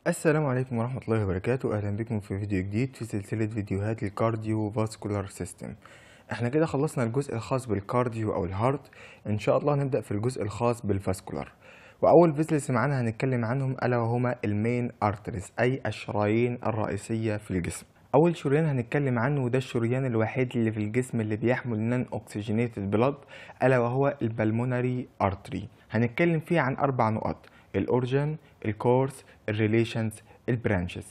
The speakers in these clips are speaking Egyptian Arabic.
السلام عليكم ورحمة الله وبركاته أهلا بكم في فيديو جديد في سلسلة فيديوهات الكارديو فاسكولار سيستم احنا كده خلصنا الجزء الخاص بالكارديو أو الهارت إن شاء الله هنبدأ في الجزء الخاص بالفاسكولار وأول فيزلس معانا هنتكلم عنهم ألا وهما المين أرتريز أي الشرايين الرئيسية في الجسم أول شريان هنتكلم عنه وده الشريان الوحيد اللي في الجسم اللي بيحمل نون أكسجينيتد بلاد ألا وهو البلمونري أرتري هنتكلم فيه عن أربع نقط الأورجن الكورس الريليشنز البرانشز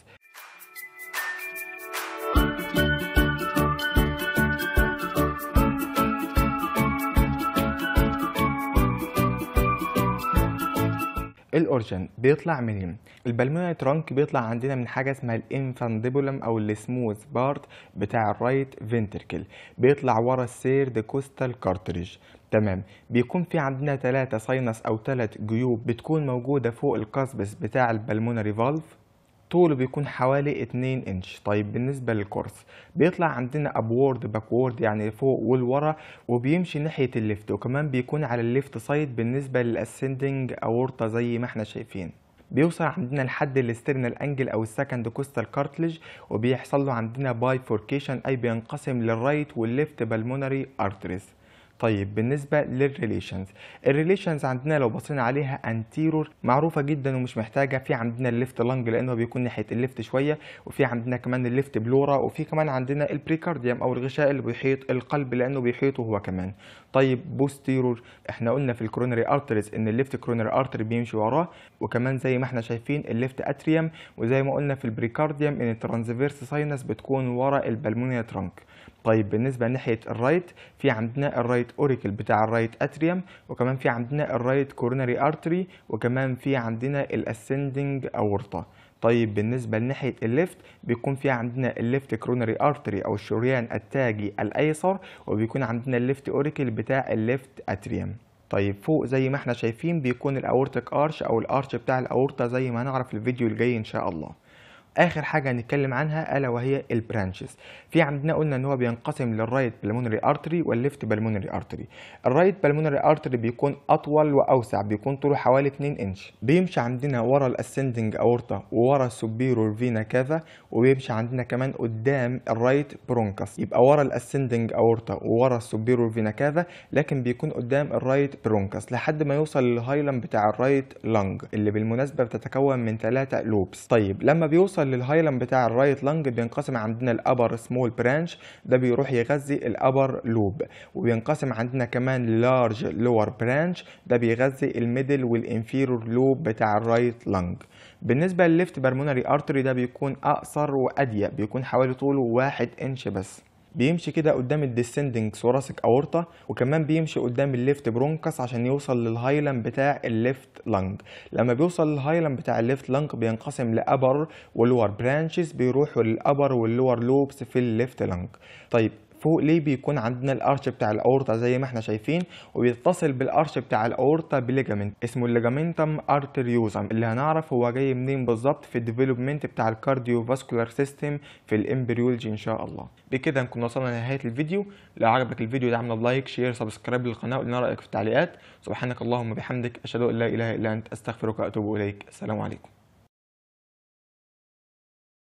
الاورجن بيطلع منين البلمونري ترانك بيطلع عندنا من حاجه اسمها الانفانديبولم او السموث بارت بتاع الرايت فينتركل بيطلع ورا السيرد كوستال كارتريج تمام بيكون في عندنا ثلاثة ساينس او ثلاث جيوب بتكون موجوده فوق القصبس بتاع البلمونري فالف طوله بيكون حوالي 2 انش طيب بالنسبه للكورس بيطلع عندنا ابورد باكورد يعني فوق والورا وبيمشي ناحيه الليفت وكمان بيكون على الليفت سايد بالنسبه للاسندنج اورطه زي ما احنا شايفين بيوصل عندنا لحد الاسترنال انجل او السكند كوستال كارتلج وبيحصل له عندنا بايفوركيشن اي بينقسم للرايت والليفت بالمونري ارتريز طيب بالنسبة للريليشنز الريليشنز عندنا لو بصينا عليها انتيرور معروفة جدا ومش محتاجة في عندنا الليفت لانج لانه بيكون ناحية الليفت شوية وفي عندنا كمان الليفت بلورا وفي كمان عندنا البريكارديوم او الغشاء اللي بيحيط القلب لانه بيحيطه هو كمان طيب بوستيرور احنا قلنا في الكرونري ارتريز ان الليفت كرونري ارتري بيمشي وراه وكمان زي ما احنا شايفين الليفت اتريوم وزي ما قلنا في البريكارديوم ان الترانسفيرس ساينس بتكون ورا البلمونيا ترانك طيب بالنسبة ناحية الرايت في عندنا الرايت اوريكل بتاع الرايت اتريوم وكمان في عندنا الرايت كوروناري ارتري وكمان في عندنا الاسندنج اورطة طيب بالنسبة لناحية الليفت بيكون في عندنا الليفت كروناري ارتري او الشريان التاجي الايسر وبيكون عندنا الليفت اوريكل بتاع الليفت اتريوم طيب فوق زي ما احنا شايفين بيكون الاورتيك ارش او الارش بتاع الاورطة زي ما هنعرف في الفيديو الجاي ان شاء الله اخر حاجه هنتكلم عنها الا وهي البرانشز في عندنا قلنا ان هو بينقسم للرايت بالمونري ارتري والليفت بالمونري ارتري الرايت بالمونري ارتري بيكون اطول واوسع بيكون طوله حوالي 2 انش بيمشي عندنا ورا الاسندنج اورتا وورا السوبيرور فينا كافا وبيمشي عندنا كمان قدام الرايت برونكس يبقى ورا الاسندنج اورتا وورا السوبيرور فينا كافا لكن بيكون قدام الرايت برونكس لحد ما يوصل للهايلم بتاع الرايت لانج اللي بالمناسبه بتتكون من ثلاثه لوبس طيب لما بيوصل للهايلم بتاع الرايت لانج بينقسم عندنا الابر سمول برانش ده بيروح يغذي الابر لوب وبينقسم عندنا كمان لارج لور برانش ده بيغذي الميدل والانفيرور لوب بتاع الرايت لانج بالنسبه للليفت بالمونري ارتري ده بيكون اقصر واضيق بيكون حوالي طوله واحد انش بس بيمشي كده قدام الديسندنج ثوراسيك اورتا وكمان بيمشي قدام الليفت برونكس عشان يوصل للهايلم بتاع الليفت لانج لما بيوصل للهايلم بتاع الليفت لانج بينقسم لابر ولور برانشز بيروحوا للابر واللور لوبس في الليفت لانج طيب فوق ليه بيكون عندنا الارش بتاع الاورطه زي ما احنا شايفين وبيتصل بالارش بتاع الاورطه بليجامنت اسمه الليجامنتم ارتريوزم اللي هنعرف هو جاي منين بالظبط في الديفلوبمنت بتاع الكارديو فاسكولار سيستم في الامبريولوجي ان شاء الله بكده نكون وصلنا لنهايه الفيديو لو عجبك الفيديو دعمنا بلايك شير سبسكرايب للقناه وقلنا رايك في التعليقات سبحانك اللهم وبحمدك اشهد ان لا اله الا انت استغفرك واتوب اليك السلام عليكم